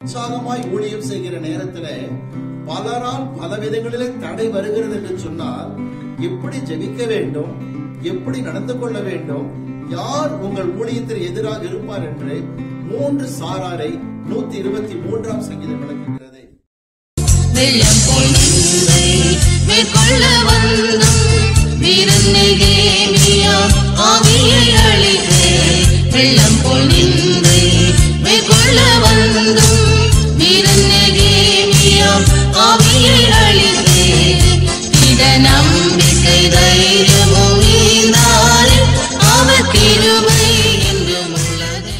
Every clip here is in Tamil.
உற்சாகமாய் ஊழியம் செய்கிற நேரத்துல பலரால் பல விதங்களிலே தடை வருகிறது என்று சொன்னால் எப்படி ஜெபிக்க வேண்டும் எப்படி நடந்து கொள்ள வேண்டும் யார் உங்கள் ஊழியத்தில் எதிராக இருப்பார் என்று மூன்று சாராரை நூத்தி இருபத்தி மூன்றாம் சங்கீதம் விளக்குகிறது வெள்ளம் போல் நின்றை மேற்கொள்ள வந்தும் வீரன் நெகேமியா ஆவியை அழித்தே வெள்ளம் போல் நின்றை மேற்கொள்ள வந்தும் வீரன் நெகேமியா ஆவியை அழித்தே இட நம்பிக்கை தைரியமும் நீந்தாரே அவர் கிருபை என்றும் உள்ளதே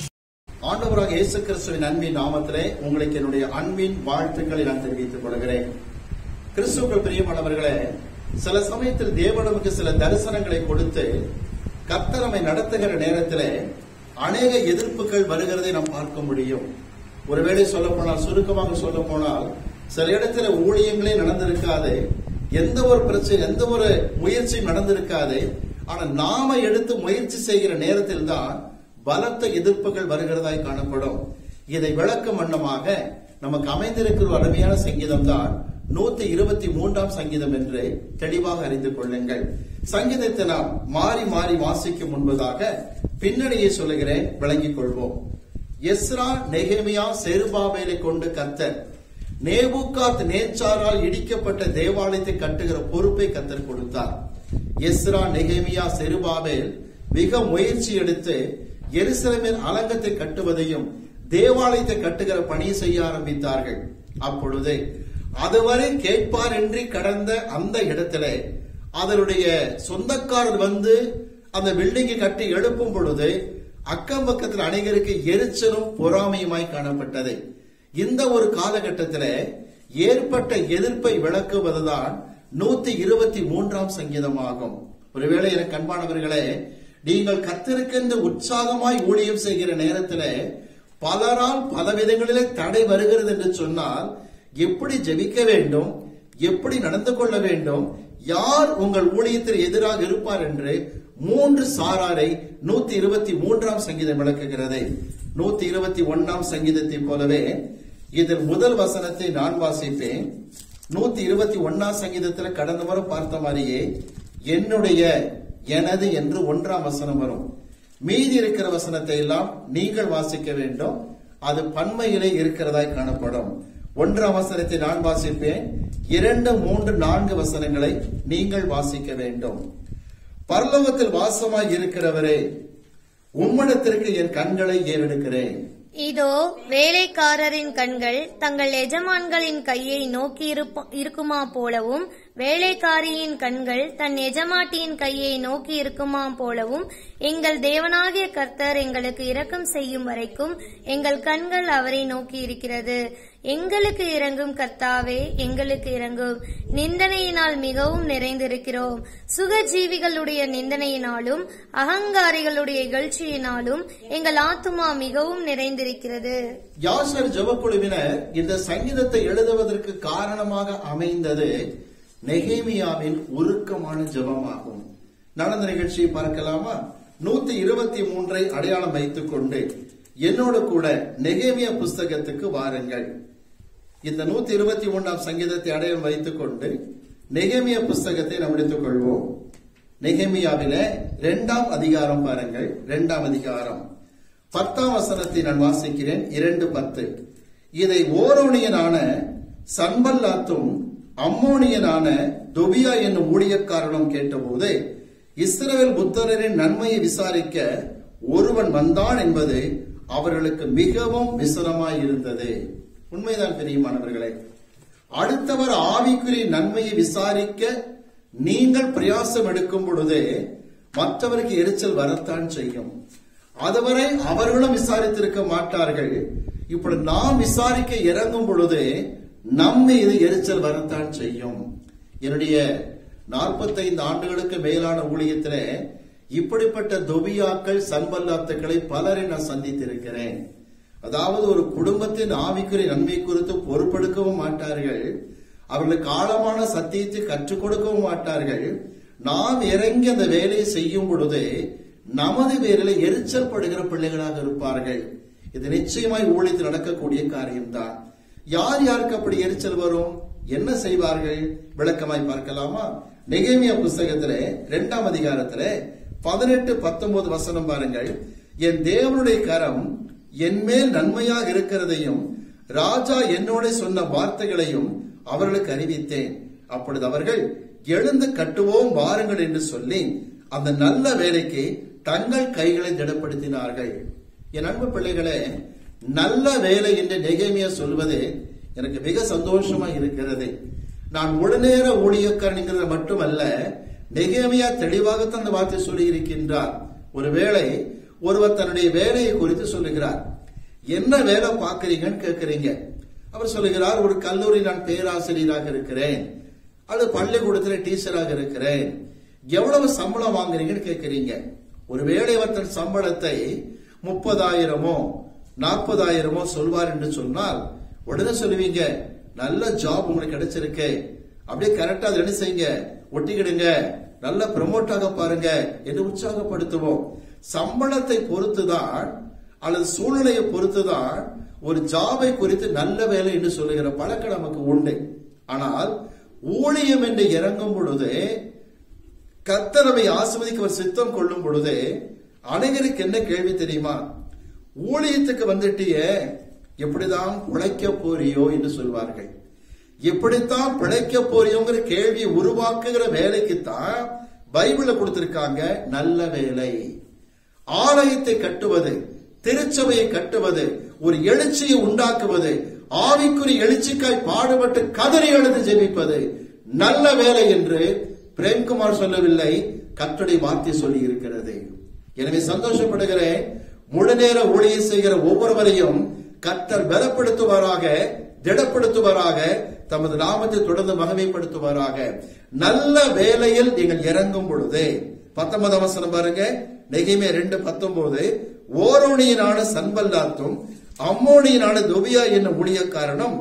ஆண்டவராக இயேசு கிறிஸ்துவின் அன்பின் நாமத்திலே உங்களுக்கு என்னுடைய அன்பின் வாழ்த்துக்களை நான் தெரிவித்துக் கொள்கிறேன் கிறிஸ்துவுக்குள் பிரியமானவர்களே சில சமயத்தில் தேவன் நமக்கு சில தரிசனங்களை கொடுத்து கர்த்தர் நம்மை நடத்துகிற நேரத்திலே அநேக எதிர்ப்புகள் வருகிறதை நாம் பார்க்க முடியும் ஒருவேளை சொல்ல போனால் சுருக்கமாக சொல்ல போனால் சில இடத்துல ஊழியங்களே நடந்திருக்காது எந்த ஒரு பிரச்சனை எந்த ஒரு முயற்சியும் நடந்திருக்காது ஆனா நாம எடுத்து முயற்சி செய்கிற நேரத்தில் தான் பலத்த எதிர்ப்புகள் வருகிறதாய் காணப்படும் இதை விளக்கும் வண்ணமாக நமக்கு அமைந்திருக்கிற ஒரு அருமையான சங்கீதம் தான் நூத்தி இருபத்தி மூன்றாம் சங்கீதம் என்று தெளிவாக அறிந்து கொள்ளுங்கள் சங்கீதத்தை நாம் மாறி மாறி வாசிக்கும் முன்பதாக பின்னணியை சொல்லுகிறேன் விளங்கிக் கொள்வோம் எஸ்ரா நெகேமியா செருபாபேலை கொண்டு கத்தர் நேபுகாத் நேச்சாரால் இடிக்கப்பட்ட தேவாலயத்தை கட்டுகிற பொறுப்பை கத்தர் கொடுத்தார் எஸ்ரா நெகேமியா செருபாபேல் மிக முயற்சி எடுத்து எருசலேமின் அலங்கத்தை கட்டுவதையும் தேவாலயத்தை கட்டுகிற பணியை செய்ய ஆரம்பித்தார்கள் அப்பொழுது அதுவரை கேட்பார் என்று கடந்த அந்த இடத்திலே அதனுடைய சொந்தக்காரர் வந்து அந்த பில்டிங்கை கட்டி எழுப்பும் பொழுது அக்கம் பக்கத்தில் அனைவருக்கு எரிச்சலும் பொறாமையுமாய் காணப்பட்டது இந்த ஒரு காலகட்டத்தில் ஏற்பட்ட எதிர்ப்பை விளக்குவதுதான் நூத்தி இருபத்தி மூன்றாம் சங்கீதமாகும் ஒருவேளை எனக்கு அன்பானவர்களே நீங்கள் கத்திருக்கின்ற உற்சாகமாய் ஊழியம் செய்கிற நேரத்தில் பலரால் பல விதங்களிலே தடை வருகிறது என்று சொன்னால் எப்படி ஜெபிக்க வேண்டும் எப்படி நடந்து கொள்ள வேண்டும் யார் உங்கள் ஊழியத்தில் எதிராக இருப்பார் என்று மூன்று சாராரை நூத்தி இருபத்தி மூன்றாம் சங்கீதம் விளக்குகிறது நூத்தி இருபத்தி ஒன்னாம் சங்கீதத்தை போலவே இதில் முதல் வசனத்தை நான் வாசிப்பேன் நூத்தி இருபத்தி ஒன்னாம் சங்கீதத்துல கடந்த முறை பார்த்த மாதிரியே என்னுடைய எனது என்று ஒன்றாம் வசனம் வரும் மீதி இருக்கிற வசனத்தை எல்லாம் நீங்கள் வாசிக்க வேண்டும் அது பன்மையிலே இருக்கிறதாய் காணப்படும் ஒன்றாம் வசனத்தை நான் வாசிப்பேன் இரண்டு மூன்று நான்கு வசனங்களை நீங்கள் வாசிக்க வேண்டும் பரலோகத்தில் வாசமாய் இருக்கிறவரே உம்மிடத்திற்கு என் கண்களை ஏறெடுக்கிறேன் இதோ வேலைக்காரரின் கண்கள் தங்கள் எஜமான்களின் கையை நோக்கி இருப்ப- இருக்குமா போலவும் வேலைக்காரியின் கண்கள் தன் எஜமாட்டியின் கையை நோக்கி இருக்குமா போலவும் எங்கள் தேவனாகிய கர்த்தர் எங்களுக்கு இரக்கம் செய்யும் வரைக்கும் எங்கள் கண்கள் அவரை நோக்கி இருக்கிறது எங்களுக்கு இறங்கும் கர்த்தாவே எங்களுக்கு இறங்கும் நிந்தனையினால் மிகவும் நிறைந்திருக்கிறோம் சுகஜீவிகளுடைய நிந்தனையினாலும் அகங்காரிகளுடைய இகழ்ச்சியினாலும் எங்கள் ஆத்துமா மிகவும் நிறைந்திருக்கிறது யாசர் ஜெபக்குழுவினர் இந்த சங்கீதத்தை எழுதுவதற்கு காரணமாக அமைந்தது நெகேமியாவின் உருக்கமான ஜெபமாகும் நடந்த நிகழ்ச்சியை பார்க்கலாமா நூத்தி இருபத்தி மூன்றை அடையாளம் வைத்துக் கொண்டு என்னோடு கூட நெகேமியா புஸ்தகத்துக்கு வாருங்கள் இந்த நூத்தி இருபத்தி மூன்றாம் சங்கீதத்தை அடையாளம் வைத்துக் கொண்டு நெகேமியா புஸ்தகத்தை நாம் எடுத்துக் கொள்வோம் நெகேமியாவில இரண்டாம் அதிகாரம் பாருங்கள் இரண்டாம் அதிகாரம் பத்தாம் வசனத்தை நான் வாசிக்கிறேன் இரண்டு பத்து இதை ஓரோனியனான சன்பல்லாத்தும் அம்மோனியனான தொபியா என்னும் ஊழியக்காரனும் கேட்டபோது இஸ்ரவேல் புத்தரின் நன்மையை விசாரிக்க ஒருவன் வந்தான் என்பது அவர்களுக்கு மிகவும் விசனமாய் இருந்தது உண்மைதான் பிரியமானவர்களே அடுத்தவர் ஆவிக்குரிய நன்மையை விசாரிக்க நீங்கள் பிரயாசம் எடுக்கும் பொழுது மற்றவருக்கு எரிச்சல் வரத்தான் செய்யும் அதுவரை அவர்களும் விசாரித்திருக்க மாட்டார்கள் இப்படி நாம் விசாரிக்க இறங்கும் பொழுது நம் மீது எரிச்சல் வரத்தான் செய்யும் என்னுடைய நாற்பத்தைந்து ஆண்டுகளுக்கு மேலான ஊழியத்திலே இப்படிப்பட்ட தொபியாக்கள் சன்பல்லாத்துக்களை பலரை நான் சந்தித்திருக்கிறேன் அதாவது ஒரு குடும்பத்தின் ஆவிக்குரிய நன்மை குறித்து பொறுப்பெடுக்கவும் மாட்டார்கள் அவர்களுக்கு ஆழமான சத்தியத்தை கற்றுக் கொடுக்கவும் மாட்டார்கள் நாம் இறங்கி அந்த வேலையை செய்யும் பொழுது நமது பேரில் எரிச்சல் படுகிற பிள்ளைகளாக இருப்பார்கள் இது நிச்சயமாய் ஊழியத்தில் நடக்கக்கூடிய காரியம்தான் யார் யாருக்கு அப்படி எரிச்சல் வரும் என்ன செய்வார்கள் விளக்கமாய் பார்க்கலாமா நெகேமியா புஸ்தகத்திலே இரண்டாம் அதிகாரத்திலே பதினெட்டு பத்தொன்பது வசனம் பாருங்கள் என் தேவனுடைய கரம் என் மேல் நன்மையாக இருக்கிறதையும் ராஜா என்னோட சொன்ன வார்த்தைகளையும் அவர்களுக்கு அறிவித்தேன் அப்பொழுது அவர்கள் எழுந்து கட்டுவோம் வாருங்கள் என்று சொல்லி அந்த நல்ல வேலைக்கு தங்கள் கைகளை திடப்படுத்தினார்கள் என் அன்பு பிள்ளைகளே நல்ல வேலை என்று நெகேமியா சொல்வது எனக்கு மிக சந்தோஷமா இருக்கிறது நான் முழுநேர ஊழியக்காரனுங்கிறது மட்டுமல்ல நெகேமியா தெளிவாகத்தான் அந்த வார்த்தை சொல்லி இருக்கின்றார் ஒருவேளை ஒருவர் தன்னுடைய வேலையை குறித்து சொல்லுகிறார் என்ன வேலை பார்க்கறீங்கன்னு கேட்கறீங்க அவர் சொல்லுகிறார் ஒரு கல்லூரி நான் பேராசிரியராக இருக்கிறேன் அல்லது பள்ளிக்கூடத்துல டீச்சராக இருக்கிறேன் எவ்வளவு சம்பளம் வாங்குறீங்கன்னு கேட்கறீங்க ஒருவேளை அவர் தன் சம்பளத்தை முப்பதாயிரமோ நாற்பதாயிரமோ சொல்வார் என்று சொன்னால் உடனே சொல்லுவீங்க நல்ல ஜாப் உங்களுக்கு கிடைச்சிருக்கு அப்படியே கரெக்டா அதை என்ன செய்யுங்க ஒட்டிக்கிடுங்க நல்ல ப்ரமோட் ஆக பாருங்க என்று உற்சாகப்படுத்துவோம் சம்பளத்தை பொறுத்துதான் அல்லது சூழ்நிலையை பொறுத்துதான் ஒரு ஜாபை குறித்து நல்ல வேலை என்று சொல்லுகிற பழக்கம் நமக்கு உண்டு ஆனால் ஊழியம் என்று இறங்கும் பொழுது கர்த்தரவை ஆசிர்வதிக்க ஒரு சித்தம் கொள்ளும் பொழுது அனைவருக்கு என்ன கேள்வி தெரியுமா ஊழியத்துக்கு வந்துட்டியே எப்படிதான் உழைக்க போறியோ என்று சொல்வார்கள் எப்படித்தான் பிழைக்க போறியோங்கிற கேள்வியை உருவாக்குகிற வேலைக்கு தான் பைபிள கொடுத்திருக்காங்க நல்ல வேலை ஆலயத்தை கட்டுவது திருச்சபையை கட்டுவது ஒரு எழுச்சியை உண்டாக்குவது ஆவிக்குரிய எழுச்சிக்காய் பாடுபட்டு கதறி எழுந்து ஜெபிப்பது நல்ல வேலை என்று பிரேம்குமார் சொல்லவில்லை கத்துடைய வார்த்தை சொல்லி இருக்கிறது எனவே சந்தோஷப்படுகிறேன் முழு நேர ஊழியம் செய்கிற ஒவ்வொருவரையும் கத்தர் பலப்படுத்துவாராக திடப்படுத்துவாராக தமது நாமத்தை தொடர்ந்து மகிமைப்படுத்துவாராக நல்ல வேலையில் நீங்கள் இறங்கும் பொழுது பத்தொன்பதாம் வசனம் பாருங்க நெகிமே ரெண்டு பத்தொன்பது ஓரோனியனான சன்பல்லாத்தும் அம்மோனியனான துபியா என்னும் ஊழியக்காரனும்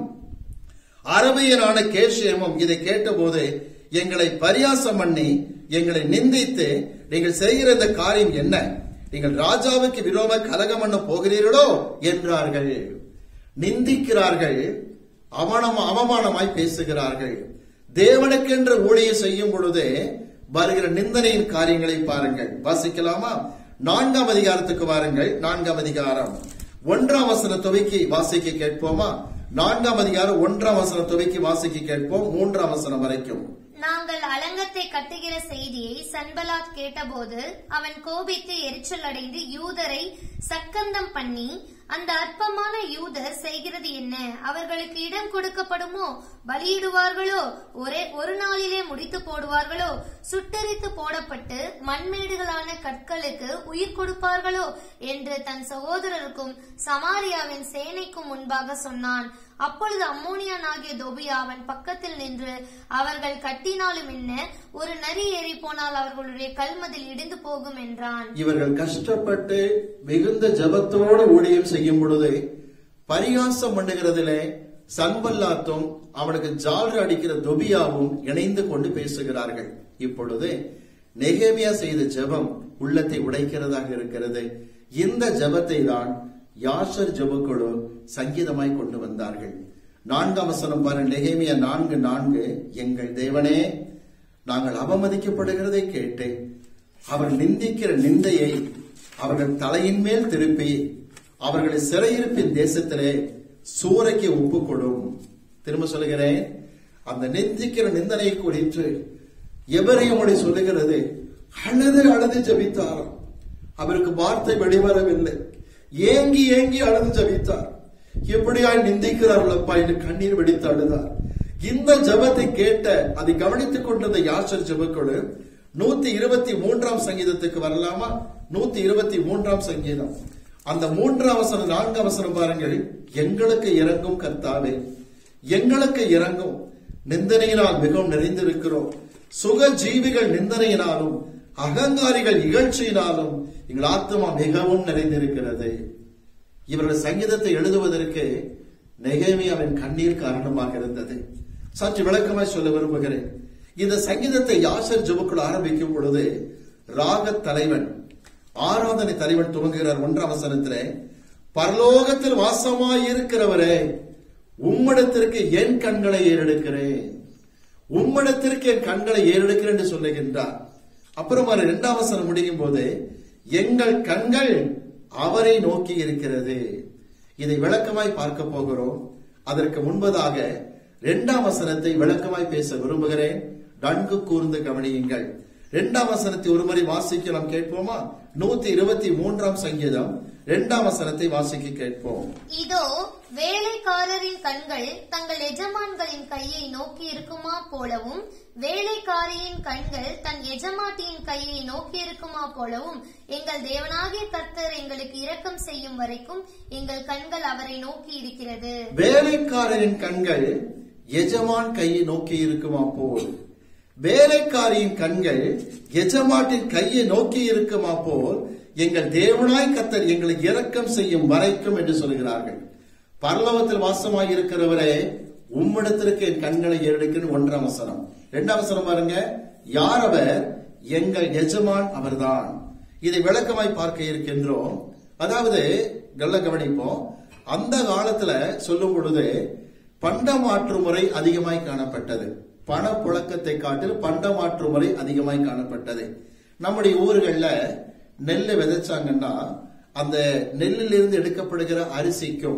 அரபியனான கேஷியமும் இதை கேட்டபோது எங்களை பரியாசம் பண்ணி எங்களை நிந்தித்து நீங்கள் செய்கிற இந்த காரியம் என்ன நீங்கள் ராஜாவுக்கு விரோத கலகம் பண்ண போகிறீர்களோ என்றார்கள் நிந்திக்கிறார்கள் அவனம் அவமானமாய் பேசுகிறார்கள் தேவனுக்கென்று ஊழியம் செய்யும் பொழுது வருகிற நிந்தனையின் காரியங்களை பாருங்கள் வாசிக்கலாமா நான்காம் அதிகாரத்துக்கு வாருங்கள் நான்காம் அதிகாரம் ஒன்றாம் வசன துவைக்கு வாசிக்க கேட்போமா நான்காம் அதிகாரம் ஒன்றாம் வசன துவைக்கு வாசிக்க கேட்போம் மூன்றாம் வசனம் வரைக்கும் நாங்கள் அலங்கத்தை கட்டுகிற செய்தியை சன்பலாத் கேட்டபோது அவன் கோபித்து எரிச்சல் அடைந்து யூதரை சக்கந்தம் பண்ணி அந்த அற்பமான யூதர் செய்கிறது என்ன அவர்களுக்கு இடம் கொடுக்கப்படுமோ பலியிடுவார்களோ ஒரே ஒரு நாளிலே முடித்து போடுவார்களோ சுட்டரித்து போடப்பட்டு மண்மேடுகளான கற்களுக்கு உயிர் கொடுப்பார்களோ என்று தன் சகோதரருக்கும் சமாரியாவின் சேனைக்கும் முன்பாக சொன்னான் அப்பொழுது அம்மோனியான் ஆகிய தொபியா அவன் பக்கத்தில் நின்று அவர்கள் கட்டினாலும் என்ன ஒரு நரி ஏறி போனால் அவர்களுடைய கல்மதில் இடிந்து போகும் என்றான் இவர்கள் கஷ்டப்பட்டு மிகுந்த ஜபத்தோடு ஊழியம் செய்யும் பொழுது பரிகாசம் பண்ணுகிறதிலே சன்பல்லாத்தும் அவனுக்கு ஜால்ரு அடிக்கிற தொபியாவும் இணைந்து கொண்டு பேசுகிறார்கள் இப்பொழுது நெகேமியா செய்த ஜெபம் உள்ளத்தை உடைக்கிறதாக இருக்கிறது இந்த ஜெபத்தை தான் யாஷர் ஜெபக்குழு சங்கீதமாய் கொண்டு வந்தார்கள் நான்காம் வசனம் பாருங்க நெகேமியா நான்கு நான்கு எங்கள் தேவனே நாங்கள் அவமதிக்கப்படுகிறதை கேட்டு அவர் நிந்திக்கிற நிந்தையை அவர்கள் தலையின் மேல் திருப்பி அவர்களை சிறையிருப்பின் தேசத்திலே சூறைக்கு ஒப்புக்கொடும் திரும்ப சொல்லுகிறேன் அந்த நிந்திக்கிற நிந்தனை குறித்து எவரையும் மொழி சொல்லுகிறது அழுது அழுது ஜபித்தார் அவருக்கு வார்த்தை வெளிவரவில்லை ஏங்கி ஏங்கி அழுது ஜபித்தார் எப்படியாய் நிந்திக்கிறார்கள் அப்பா என்று கண்ணீர் வெடித்து அழுதார் இந்த ஜபத்தை கேட்ட அதை கவனித்துக் கொண்டிருந்த யாசர் ஜபக்குழு நூத்தி இருபத்தி மூன்றாம் சங்கீதத்துக்கு வரலாமா நூத்தி இருபத்தி மூன்றாம் சங்கீதம் அந்த மூன்றாம் வசனம் நான்காம் வசனம் பாருங்கள் எங்களுக்கு இறங்கும் கர்த்தாவே எங்களுக்கு இறங்கும் நிந்தனையினால் மிகவும் நிறைந்திருக்கிறோம் சுக ஜீவிகள் நிந்தனையினாலும் அகங்காரிகள் இகழ்ச்சியினாலும் எங்கள் ஆத்மா மிகவும் நிறைந்திருக்கிறது இவர்கள் சங்கீதத்தை எழுதுவதற்கு நெகேமியாவின் கண்ணீர் காரணமாக இருந்தது சற்று விளக்கமாய் சொல்ல விரும்புகிறேன் இந்த சங்கீதத்தை யாசர் ஜுபக்குள் ஆரம்பிக்கும் பொழுது ராக தலைவன் ஆராதனை தலைவன் துவங்குகிறார் ஒன்றாம் வசனத்திலே பரலோகத்தில் வாசமாய் இருக்கிறவரே உம்மிடத்திற்கு என் கண்களை ஏறெடுக்கிறேன் உம்மிடத்திற்கு என் கண்களை ஏறெடுக்கிறேன் என்று சொல்லுகின்றார் அப்புறம் அவர் இரண்டாம் வசனம் முடியும் போது எங்கள் கண்கள் அவரை நோக்கி இருக்கிறது இதை விளக்கமாய் பார்க்க போகிறோம் அதற்கு முன்பதாக இரண்டாம் வசனத்தை விளக்கமாய் பேச விரும்புகிறேன் நன்கு கூர்ந்து கவனியுங்கள் இரண்டாம் வசனத்தை ஒருமுறை வாசிக்க நாம் கேட்போமா நூத்தி இருபத்தி மூன்றாம் சங்கீதம் இரண்டாம் வசனத்தை வாசிக்க கேட்போம் இதோ வேலைக்காரரின் கண்கள் தங்கள் எஜமான்களின் கையை நோக்கி இருக்குமா போலவும் வேலைக்காரியின் கண்கள் தன் எஜமாட்டியின் கையை நோக்கி இருக்குமா போலவும் எங்கள் தேவனாகிய கர்த்தர் எங்களுக்கு இரக்கம் செய்யும் வரைக்கும் எங்கள் கண்கள் அவரை நோக்கி இருக்கிறது வேலைக்காரரின் கண்கள் எஜமான் கையை நோக்கி இருக்குமா போல் வேலைக்காரியின் கண்கள் எஜமாட்டின் கையை நோக்கி இருக்குமா போல் எங்கள் தேவனாய் கத்தர் எங்களுக்கு இரக்கம் செய்யும் வரைக்கும் என்று சொல்கிறார்கள் பரலோகத்தில் வாசமாய் இருக்கிறவரே உம்மிடத்திற்கு என் கண்களை ஏறெடுக்கிறேன் ஒன்றாம் வசனம் இரண்டாம் வசனம் பாருங்க யார் அவர் எங்கள் எஜமான் அவர்தான் இதை விளக்கமாய் பார்க்க இருக்கின்றோம் அதாவது நல்ல கவனிப்போம் அந்த காலத்துல சொல்லும் பொழுது பண்ட மாற்று முறை அதிகமாய் காணப்பட்டது பண புழக்கத்தை காட்டில் பண்ட மாற்று முறை அதிகமாய் காணப்பட்டது நம்முடைய ஊர்கள்ல நெல்லை விதைச்சாங்கன்னா அந்த நெல்லிலிருந்து எடுக்கப்படுகிற அரிசிக்கும்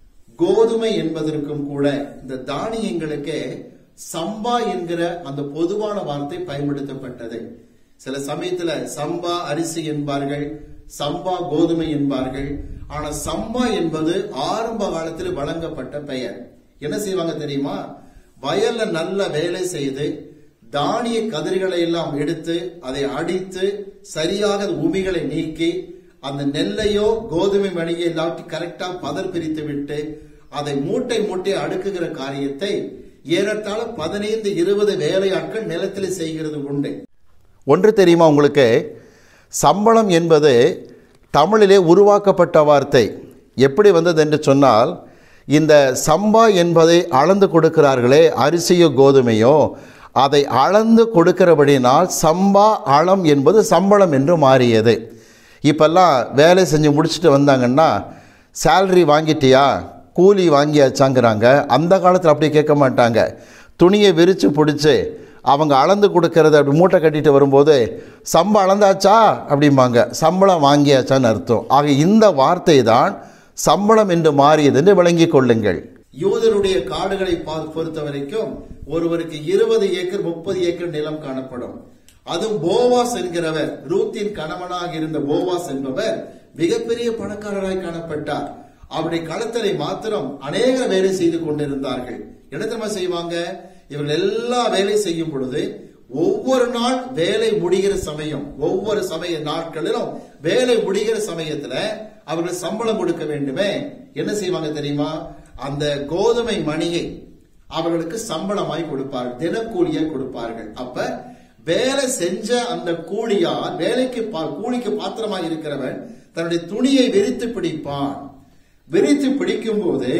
கோதுமை என்பதற்கும் கூட இந்த தானியங்களுக்கு சம்பா என்கிற அந்த பொதுவான வார்த்தை பயன்படுத்தப்பட்டது சில சமயத்துல சம்பா அரிசி என்பார்கள் சம்பா கோதுமை என்பார்கள் ஆனா சம்பா என்பது ஆரம்ப காலத்தில் வழங்கப்பட்ட பெயர் என்ன செய்வாங்க தெரியுமா வயல்ல நல்ல வேலை செய்து தானிய கதிர்களை எல்லாம் எடுத்து அதை அடித்து சரியாக அந்த உமிகளை நீக்கி அந்த நெல்லையோ கோதுமை மணியை எல்லாத்தையும் கரெக்டா பதர் பிரித்து விட்டு அதை மூட்டை மூட்டை அடுக்குகிற காரியத்தை ஏறத்தாழ பதினைந்து இருபது வேலையாட்கள் நிலத்தில் செய்கிறது உண்டு ஒன்று தெரியுமா உங்களுக்கு சம்பளம் என்பது தமிழிலே உருவாக்கப்பட்ட வார்த்தை எப்படி வந்தது என்று சொன்னால் இந்த சம்பா என்பதை அளந்து கொடுக்கிறார்களே அரிசியோ கோதுமையோ அதை அளந்து கொடுக்கிறபடினால் சம்பா அளம் என்பது சம்பளம் என்று மாறியது இப்பெல்லாம் வேலை செஞ்சு முடிச்சுட்டு வந்தாங்கன்னா சேலரி வாங்கிட்டியா கூலி வாங்கியாச்சாங்கிறாங்க அந்த காலத்தில் அப்படி கேட்க மாட்டாங்க துணியை விரித்து பிடிச்சி அவங்க அளந்து கொடுக்கறத அப்படி மூட்டை கட்டிட்டு வரும்போது சம்பளம் அளந்தாச்சா அப்படிம்பாங்க சம்பளம் வாங்கியாச்சான்னு அர்த்தம் ஆக இந்த வார்த்தை தான் சம்பளம் என்று மாறியது என்று விளங்கிக் கொள்ளுங்கள் யூதருடைய காடுகளை பா- பொறுத்த வரைக்கும் ஒருவருக்கு இருபது ஏக்கர் முப்பது ஏக்கர் நிலம் காணப்படும் அதுவும் போவாஸ் என்கிறவர் ரூத்தின் கணவனாக இருந்த போவாஸ் என்பவர் மிகப்பெரிய பணக்காரராய் காணப்பட்டார் அவருடைய களத்தலை மாத்திரம் அநேக வேலை செய்து கொண்டிருந்தார்கள் என்ன தெரியுமா செய்வாங்க இவர்கள் எல்லா வேலை செய்யும் பொழுது ஒவ்வொரு நாள் வேலை முடிகிற சமயம் ஒவ்வொரு சமய நாட்களிலும் வேலை முடிகிற சமயத்துல அவர்கள் சம்பளம் கொடுக்க வேண்டுமே என்ன செய்வாங்க தெரியுமா அந்த கோதுமை மணியை அவர்களுக்கு சம்பளமாய் கொடுப்பார்கள் தினக்கூலியாய் கொடுப்பார்கள் அப்ப வேலை செஞ்ச அந்த கூலியால் வேலைக்கு பா- கூலிக்கு பாத்திரமாய் இருக்கிறவன் தன்னுடைய துணியை விரித்து பிடிப்பான் விரித்து பிடிக்கும் போது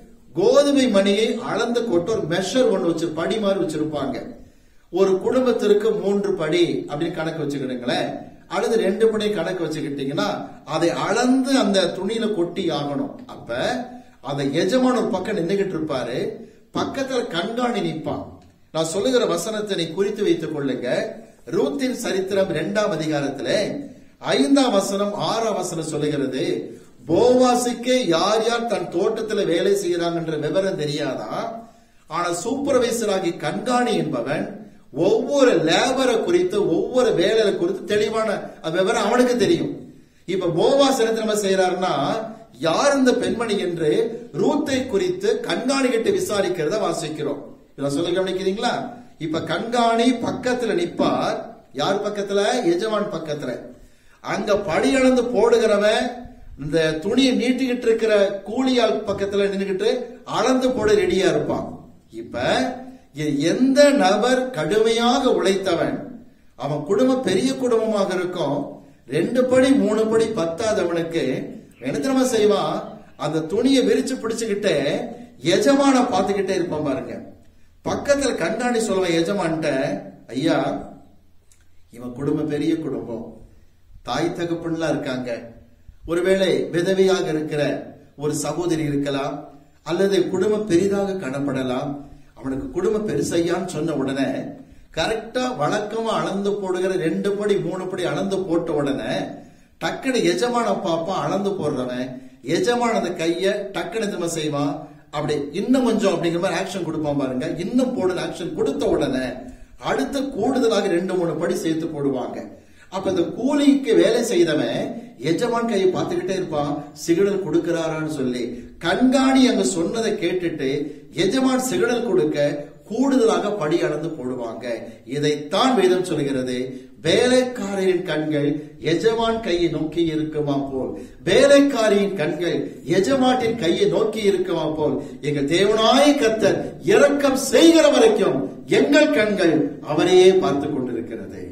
கோதுமை மணியை அளந்து கொட்டு ஒரு மெஷர் ஒன்று வச்சு படி மாதிரி வச்சிருப்பாங்க ஒரு குடும்பத்திற்கு மூன்று படி அப்படின்னு கணக்கு வச்சுக்கிடுங்களேன் அல்லது ரெண்டு படி கணக்கு வச்சுக்கிட்டீங்கன்னா அதை அளந்து அந்த துணியில கொட்டி ஆகணும் அப்ப அந்த எஜமான ஒரு பக்கம் நின்னுகிட்டு இருப்பாரு பக்கத்துல கண்காணி நிப்பான் நான் சொல்லுகிற வசனத்தை நீ குறித்து வைத்துக் கொள்ளுங்க ரூத்தின் சரித்திரம் இரண்டாம் அதிகாரத்திலே ஐந்தாம் வசனம் ஆறாம் வசனம் சொல்லுகிறது போவாசிக்கு யார் யார் தன் தோட்டத்துல வேலை செய்யறாங்கன்ற விவரம் தெரியாதா ஆனா சூப்பர்வைசர் கண்காணி என்பவன் ஒவ்வொரு லேபரை குறித்து ஒவ்வொரு வேலையை குறித்து தெளிவான அந்த விவரம் அவனுக்கு தெரியும் இப்ப போவாஸ் என்ன தெரியுமா செய்யறாருன்னா யார் இந்த பெண்மணி என்று ரூத்தை குறித்து கண்காணி கிட்ட விசாரிக்கிறத வாசிக்கிறோம் இதை சொல்ல கவனிக்கிறீங்களா இப்ப கண்காணி பக்கத்துல நிப்பார் யார் பக்கத்துல எஜமான் பக்கத்துல அங்க படி அளந்து போடுகிறவன் இந்த துணியை நீட்டிக்கிட்டு இருக்கிற கூலியால் பக்கத்துல நின்னுகிட்டு அளந்து போட ரெடியா இருப்பான் இப்ப எ- எந்த நபர் கடுமையாக உழைத்தவன் அவன் குடும்பம் பெரிய குடும்பமாக இருக்கும் ரெண்டு படி மூணு படி பத்தாதவனுக்கு என்ன தெரியுமா செய்வான் அந்த துணியை விரிச்சு பிடிச்சுக்கிட்டு எஜமான பார்த்துக்கிட்டே இருப்பான் பாருங்க பக்கத்துல கண்காணி சொல்லுவான் எஜமான்ட்ட ஐயா இவன் குடும்பம் பெரிய குடும்பம் தாய் தகப்பன்லாம் இருக்காங்க ஒருவேளை விதவையாக இருக்கிற ஒரு சகோதரி இருக்கலாம் அல்லது குடும்பம் பெரிதாக காணப்படலாம் அவனுக்கு குடும்பம் பெருசையான்னு சொன்ன உடனே கரெக்டா வழக்கமா அளந்து போடுகிற ரெண்டு படி மூணு படி அளந்து போட்ட உடனே டக்குனு எஜமான பாப்பா அளந்து போடுறவன் எஜமான அந்த கைய டக்குனு திரும்ப செய்வான் அப்படி இன்னும் கொஞ்சம் அப்படிங்கிற மாதிரி ஆக்ஷன் கொடுப்பான் பாருங்க இன்னும் போடுன ஆக்ஷன் கொடுத்த உடனே அடுத்து கூடுதலாக ரெண்டு மூணு படி சேர்த்து போடுவாங்க அப்ப இந்த கூலிக்கு வேலை செய்தவன் எஜமான் கையை பார்த்துக்கிட்டே இருப்பான் சிகடல் கொடுக்கிறாரான்னு சொல்லி கண்காணி அங்க சொன்னதை கேட்டுட்டு எஜமான் சிகடல் கொடுக்க கூடுதலாக படி அளந்து போடுவாங்க இதைத்தான் வேதம் சொல்கிறது வேலைக்காரரின் கண்கள் எஜமான் கையை நோக்கி இருக்குமா போல் வேலைக்காரியின் கண்கள் எஜமாட்டின் கையை நோக்கி இருக்குமா போல் எங்கள் தேவனாய கர்த்தர் இரக்கம் செய்கிற வரைக்கும் எங்கள் கண்கள் அவரையே பார்த்து கொண்டிருக்கிறது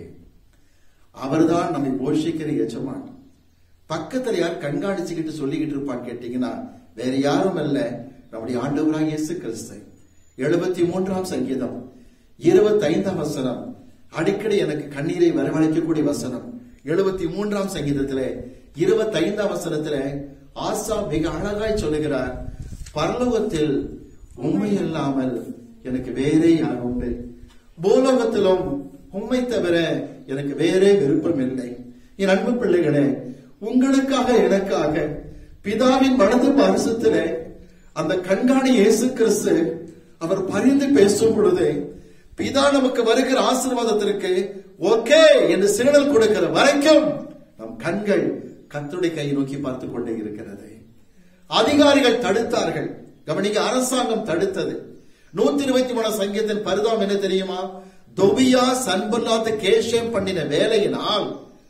அவர்தான் நம்மை போஷிக்கிற எஜமான் பக்கத்துல யார் கண்காணிச்சுக்கிட்டு சொல்லிக்கிட்டு இருப்பான்னு கேட்டீங்கன்னா வேற யாரும் அல்ல நம்முடைய ஆண்டவராக இயேசு கிறிஸ்து எழுபத்தி மூன்றாம் சங்கீதம் இருபத்தைந்தாம் வசனம் அடிக்கடி எனக்கு கண்ணீரை வரவழைக்கக்கூடிய வசனம் எழுபத்தி மூன்றாம் சங்கீதத்திலே இருபத்தைந்தாம் வசனத்திலே ஆசா மிக அழகாய் சொல்லுகிறார் பரலோகத்தில் உண்மை இல்லாமல் எனக்கு வேறே யார் உண்டு பூலோகத்திலும் உண்மை தவிர எனக்கு வேறே விருப்பம் இல்லை என் அன்பு பிள்ளைகளே உங்களுக்காக எனக்காக பிதாவின் வலது பரிசுத்திலே அந்த கண்காணி இயேசு கிறிஸ்து அவர் பரிந்து பேசும் பொழுது பிதா நமக்கு வருகிற ஆசீர்வாதத்திற்கு ஓகே என்று சிக்னல் கொடுக்கிற வரைக்கும் நம் கண்கள் கத்துடைய கையை நோக்கி பார்த்து கொண்டே இருக்கிறது அதிகாரிகள் தடுத்தார்கள் கவனிக்க அரசாங்கம் தடுத்தது நூத்தி இருபத்தி மூணு சங்கீதத்தின் பரிதாபம் என்ன தெரியுமா தொபியா சன்பல்லாத்து கேஷம் பண்ணின வேலையினால்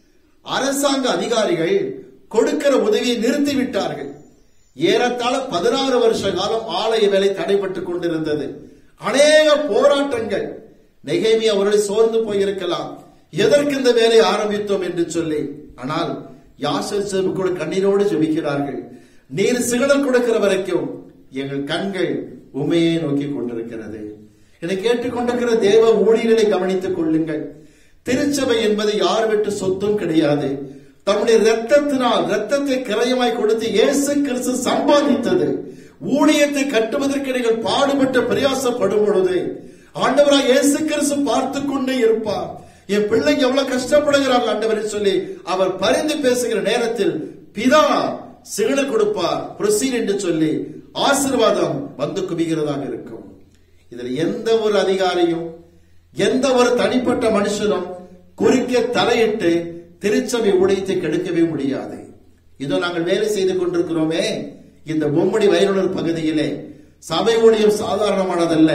அரசாங்க அதிகாரிகள் கொடுக்கிற உதவியை நிறுத்தி விட்டார்கள் ஏறத்தாழ பதினாறு வருஷ காலம் ஆலய வேலை தடைபட்டுக் கொண்டிருந்தது அநேக போராட்டங்கள் நெகேமி அவர்களை சோர்ந்து போயிருக்கலாம் எதற்கு இந்த வேலை ஆரம்பித்தோம் என்று சொல்லி ஆனால் யாசர் செல்வ கூட கண்ணீரோடு ஜெபிக்கிறார்கள் நீர் சிகடல் கொடுக்கிற வரைக்கும் எங்கள் கண்கள் உண்மையை நோக்கி கொண்டிருக்கிறது என்னை கேட்டுக்கொண்டிருக்கிற தேவ ஊழியர்களை கவனித்துக் கொள்ளுங்கள் திருச்சபை என்பது யார் விட்டு சொத்தும் கிடையாது தம்முடைய ரத்தத்தினால் ரத்தத்தை கிரயமாய் கொடுத்து இயேசு கிறிஸ்து சம்பாதித்தது ஊழியத்தை கட்டுவதற்கு நீங்கள் பாடுபட்டு பிரயாசப்படும் பொழுது ஆண்டவராய் இயேசு கிறிஸ்து பார்த்து கொண்டே இருப்பார் என் பிள்ளைங்க எவ்வளவு கஷ்டப்படுகிறாங்க ஆண்டவரை சொல்லி அவர் பரிந்து பேசுகிற நேரத்தில் பிதா சிகட கொடுப்பார் proceed என்று சொல்லி ஆசீர்வாதம் வந்து குவிகிறதாக இருக்கும் இதுல எந்த ஒரு அதிகாரியும் எந்த ஒரு தனிப்பட்ட மனுஷனும் குறுக்கே தலையிட்டு திருச்சபை உடைத்து கெடுக்கவே முடியாது இதோ நாங்கள் வேலை செய்து கொண்டிருக்கிறோமே இந்த பொம்மடி வயலுணர் பகுதியிலே சபை ஊழியம் சாதாரணமானதல்ல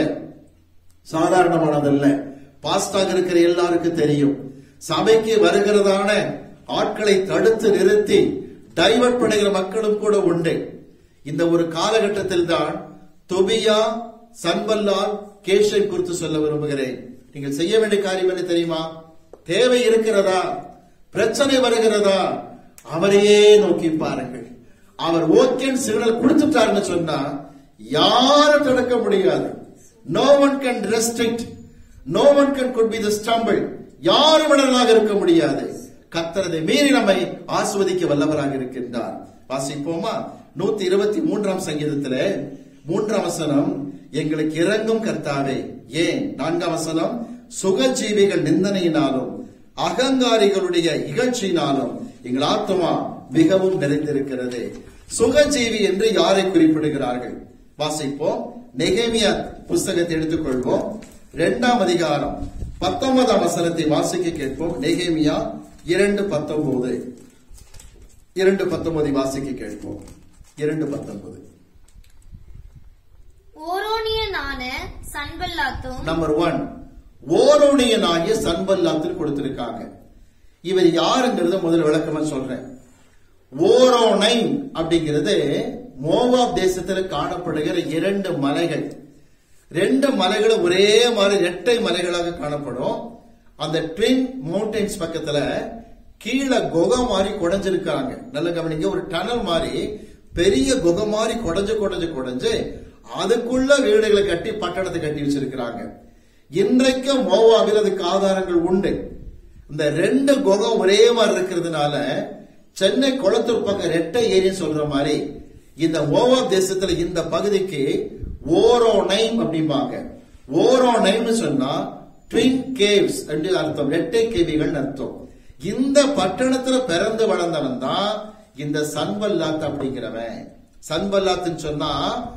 சாதாரணமானதல்ல பாஸ்டாக இருக்கிற எல்லாருக்கும் தெரியும் சபைக்கு வருகிறதான ஆட்களை தடுத்து நிறுத்தி டைவர்ட் பண்ணுகிற மக்களும் கூட உண்டு இந்த ஒரு காலகட்டத்தில் தான் தொபியா சன்பல்லால் கேஷை குறித்து சொல்ல விரும்புகிறேன் நீங்கள் செய்ய வேண்டிய காரியம் என்ன தெரியுமா தேவை இருக்கிறதா பிரச்சனை வருகிறதா அவரையே நோக்கி பாருங்கள் அவர் ஓகேன்னு சிக்னல் கொடுத்துட்டாருன்னு சொன்னா யாரும் தடுக்க முடியாது no one can restrict no one can could be the stumble யாரும் இடர்களாக இருக்க முடியாது கத்தரதை மீறி நம்மை ஆஸ்வதிக்க வல்லவராக இருக்கின்றார் வாசிப்போமா நூத்தி இருபத்தி மூன்றாம் சங்கீதத்துல மூன்றாம் வசனம் எங்களுக்கு இறங்கும் கர்த்தாவே ஏன் நான்காம் வசனம் சுகஜீவிகள் நிந்தனையினாலும் அகங்காரிகளுடைய இகழ்ச்சியினாலும் எங்கள் ஆத்மா மிகவும் நிறைந்திருக்கிறது சுகஜீவி என்று யாரை குறிப்பிடுகிறார்கள் வாசிப்போம் நெகேமியா புஸ்தகத்தை எடுத்துக்கொள்வோம் இரண்டாம் அதிகாரம் பத்தொன்பதாம் வசனத்தை வாசிக்க கேட்போம் நெகேமியா இரண்டு பத்தொன்பது இரண்டு பத்தொன்பதை வாசிக்க கேட்போம் இரண்டு பத்தொன்பது ஓரோனியனான சன்பல்லாத்தும் நம்பர் ஒன் ஓரோனியனாகிய சன்பல்லாத்தில் கொடுத்திருக்காங்க இவர் யாருங்கிறத முதல்ல விளக்கமா சொல்றேன் ஓரோனை அப்படிங்கிறது மோவாப் தேசத்துல காணப்படுகிற இரண்டு மலைகள் ரெண்டு மலைகளும் ஒரே மாதிரி இரட்டை மலைகளாக காணப்படும் அந்த ட்வின் மவுண்டன்ஸ் பக்கத்துல கீழே குகை மாதிரி குடைஞ்சிருக்காங்க நல்ல கவனிங்க ஒரு டனல் மாதிரி பெரிய குகை மாதிரி குடைஞ்சு குடைஞ்சு குடைஞ்சு அதுக்குள்ள வீடுகளை கட்டி பட்டணத்தை கட்டி வச்சிருக்கிறாங்க இன்றைக்கும் மோவாபில் அதுக்கு ஆதாரங்கள் உண்டு இந்த ரெண்டு குகை ஒரே மாதிரி இருக்கிறதுனால சென்னை குளத்தூர் பக்கம் ரெட்டை ஏரின்னு சொல்ற மாதிரி இந்த ஓவா தேசத்துல இந்த பகுதிக்கு ஓரோனைம் அப்படிம்பாங்க ஓரோனைம்னு சொன்னா ட்வின் கேவ்ஸ் என்று அர்த்தம் ரெட்டை கேவிகள் அர்த்தம் இந்த பட்டணத்துல பிறந்து வளர்ந்தவன் தான் இந்த சன்பல்லாத் அப்படிங்கிறவன் சன்பல்லாத்துன்னு சொன்னா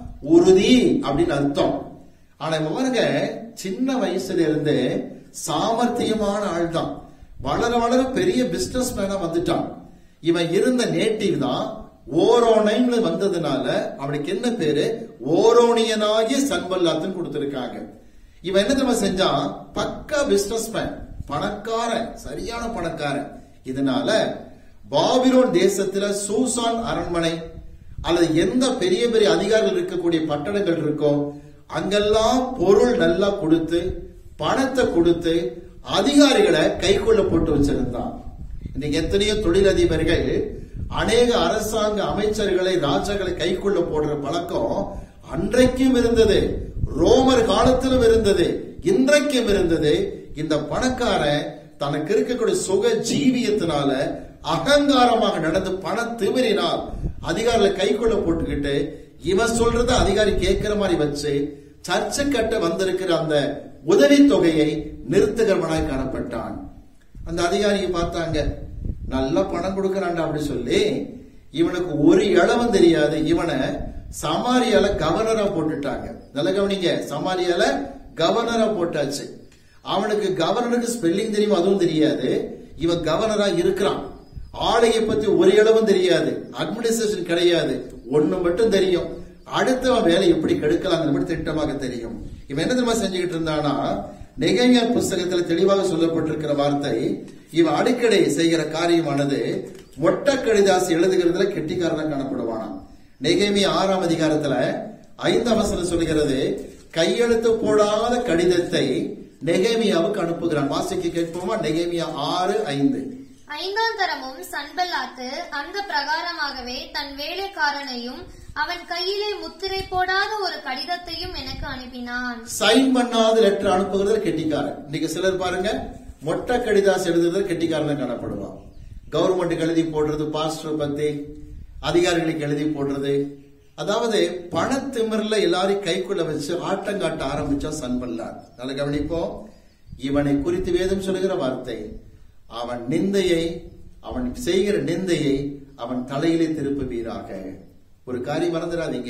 உறுதி அப்படின்னு அர்த்தம் ஆனா இவன் பாருங்க சின்ன வயசுல இருந்து சாமர்த்தியமான ஆள் தான் வளர வளர பெரிய பிசினஸ் மேனா வந்துட்டான் இவன் இருந்த நேட்டிவ் தான் ஓரோனைன்னு வந்ததுனால அவனுக்கு என்ன பேரு ஓரோனியனாகிய சன்பல்லாத்துன்னு கொடுத்திருக்காங்க இவன் என்ன தெரியுமா செஞ்சான் பக்கா பிசினஸ் மேன் பணக்காரன் சரியான பணக்காரன் இதனால பாபிலோன் தேசத்துல சூசான் அரண்மனை அல்லது எந்த பெரிய பெரிய அதிகாரிகள் இருக்கக்கூடிய பட்டணங்கள் இருக்கோ அங்கெல்லாம் பொருள் நல்லா கொடுத்து பணத்தை கொடுத்து அதிகாரிகளை கைக்குள்ள போட்டு வச்சிருந்தான் இன்னைக்கு எத்தனையோ தொழிலதிபர்கள் அநேக அரசாங்க அமைச்சர்களை ராஜாக்களை கைக்குள்ள போடுற பழக்கம் அன்றைக்கும் இருந்தது ரோமர் காலத்திலும் இருந்தது இன்றைக்கும் இருந்தது இந்த பணக்காரன் தனக்கு இருக்கக்கூடிய சுக ஜீவியத்தினால அகங்காரமாக நடந்து பண திமிரினால் அதிகாரிகளை கைக்குள்ள போட்டுக்கிட்டு இவன் சொல்றத அதிகாரி கேட்கிற மாதிரி வச்சு சர்ச்சை கட்ட வந்திருக்கிற அந்த உதவி தொகையை நிறுத்துகிறவனாய் காணப்பட்டான் அந்த அதிகாரியை பார்த்தாங்க நல்ல பணம் கொடுக்கறான்டா அப்படி சொல்லி இவனுக்கு ஒரு இளவும் தெரியாது இவனை சமாரியால கவர்னரா போட்டுட்டாங்க நல்ல கவனிங்க சமாரியால கவர்னரா போட்டாச்சு அவனுக்கு கவர்னருக்கு ஸ்பெல்லிங் தெரியும் அதுவும் தெரியாது இவன் கவர்னரா இருக்கிறான் ஆளுகை பத்தி ஒரு இளவும் தெரியாது அட்மினிஸ்ட்ரேஷன் கிடையாது ஒண்ணு மட்டும் தெரியும் அடுத்தவன் வேலை எப்படி கெடுக்கலாம் மட்டும் திட்டமாக தெரியும் இவன் என்ன தெரியுமா செஞ்சுக்கிட்டு இருந்தானா நெகேமியா புஸ்தகத்துல தெளிவாக சொல்லப்பட்டிருக்கிற வார்த்தை இவன் அடிக்கடி செய்கிற காரியமானது மொட்டை கடிதாசி எழுதுகிறதுல கெட்டிக்காரனா காணப்படுவானாம் நெகேமியா ஆறாம் அதிகாரத்துல ஐந்தாம் வசனம் சொல்கிறது கையெழுத்து போடாத கடிதத்தை நெகேமியாவுக்கு அனுப்புகிறான் வாசிக்க கேட்போமா நெகேமியா ஆறு ஐந்து ஐந்தாம் தரமும் சன்பல்லாத்து அந்த பிரகாரமாகவே தன் வேலைக்காரனையும் அவன் கையிலே முத்திரை போடாத ஒரு கடிதத்தையும் எனக்கு அனுப்பினான் சைன் பண்ணாத லெட்டர் அனுப்புகிறது கெட்டிக்காரன் இன்னைக்கு சிலர் பாருங்க மொட்டை கடிதாஸ் எழுதுறது கெட்டிக்காரன் காணப்படுவான் கவர்மெண்ட்டுக்கு எழுதி போடுறது பாஸ்டர் பத்தி அதிகாரிகளுக்கு எழுதி போடுறது அதாவது பணத்திமிர்ல எல்லாரையும் கைக்குள்ள வச்சு ஆட்டங்காட்ட ஆரம்பிச்சா சன்பல்லார் நல்ல கவனிப்போம் இவனை குறித்து வேதம் சொல்லுகிற வார்த்தை அவன் நிந்தையை அவன் செய்கிற நிந்தையை அவன் தலையிலே திருப்புவீராக ஒரு காரியம் மறந்துடாதீங்க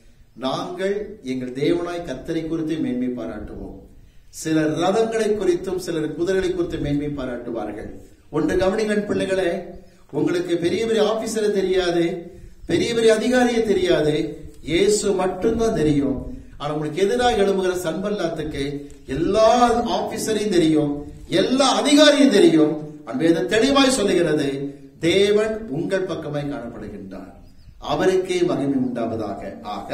நாங்கள் எங்கள் தேவனாய் கத்தரை குறித்து மேன்மை பாராட்டுவோம் சிலர் ரதங்களை குறித்தும் சிலர் குதிரைகளை குறித்து மேன்மை பாராட்டுவார்கள் ஒன்று கவனிங்கள் பிள்ளைகளே உங்களுக்கு பெரிய பெரிய ஆபீசரை தெரியாது பெரிய பெரிய அதிகாரியை தெரியாது இயேசு மட்டும்தான் தெரியும் ஆனா உங்களுக்கு எதிராக எழும்புகிற சன்பல்லாத்துக்கு எல்லா ஆபீசரையும் தெரியும் எல்லா அதிகாரியும் தெரியும் அன்பேத தெளிவாய் சொல்லுகிறது தேவன் உங்கள் பக்கமாய் காணப்படுகின்றார் அவருக்கே மகிமை உண்டாவதாக ஆக